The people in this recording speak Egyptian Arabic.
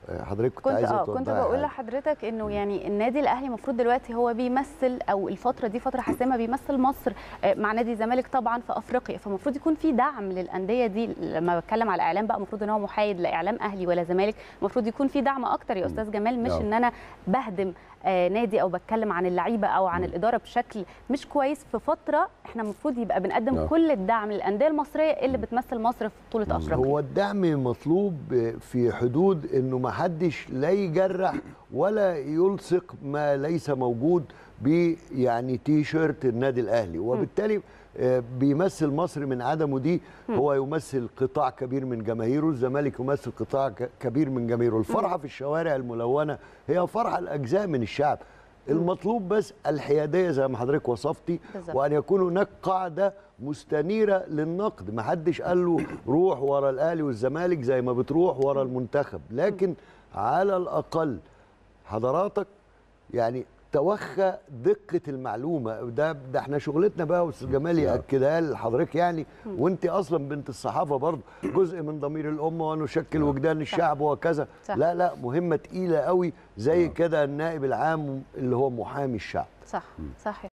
حضرتك كنت, كنت عايزه اه كنت توضحي بقول حاجة. لحضرتك انه يعني النادي الاهلي المفروض دلوقتي هو بيمثل او الفتره دي فتره حاسمه بيمثل مصر آه، مع نادي الزمالك طبعا في افريقيا فالمفروض يكون في دعم للانديه دي لما بتكلم على اعلام بقى المفروض ان هو محايد لا اعلام اهلي ولا زمالك المفروض يكون في دعم اكتر يا استاذ جمال مش آه. ان انا بهدم آه، نادي او بتكلم عن اللعيبه او عن الاداره بشكل مش كويس في فتره احنا المفروض يبقى بنقدم آه. كل الدعم للانديه المصريه اللي بتمثل مصر في بطوله افريقيا هو الدعم مطلوب في حدود انه ما حدش لا يجرح ولا يلصق ما ليس موجود ب يعني تي شيرت النادي الاهلي وبالتالي آه، بيمثل مصر من عدمه دي هو يمثل قطاع كبير من جماهيره الزمالك يمثل قطاع ك- كبير من جماهيره الفرحه في الشوارع الملونه هي فرحه الاجزاء من الشعب المطلوب بس الحياديه زي ما حضرتك وصفتي بالظبط. وان يكون هناك قاعده مستنيره للنقد ما حدش قال له روح ورا الاهلي والزمالك زي ما بتروح ورا المنتخب لكن على الاقل حضراتك يعني توخى دقه المعلومه ده ده احنا شغلتنا بقى يا استاذ جمال ياكدها لحضرتك يعني وانت اصلا بنت الصحافه برضه جزء من ضمير الامه ونشكل وجدان الشعب وكذا صح. لا لا مهمه تقيله قوي زي كده النائب العام اللي هو محامي الشعب صح صح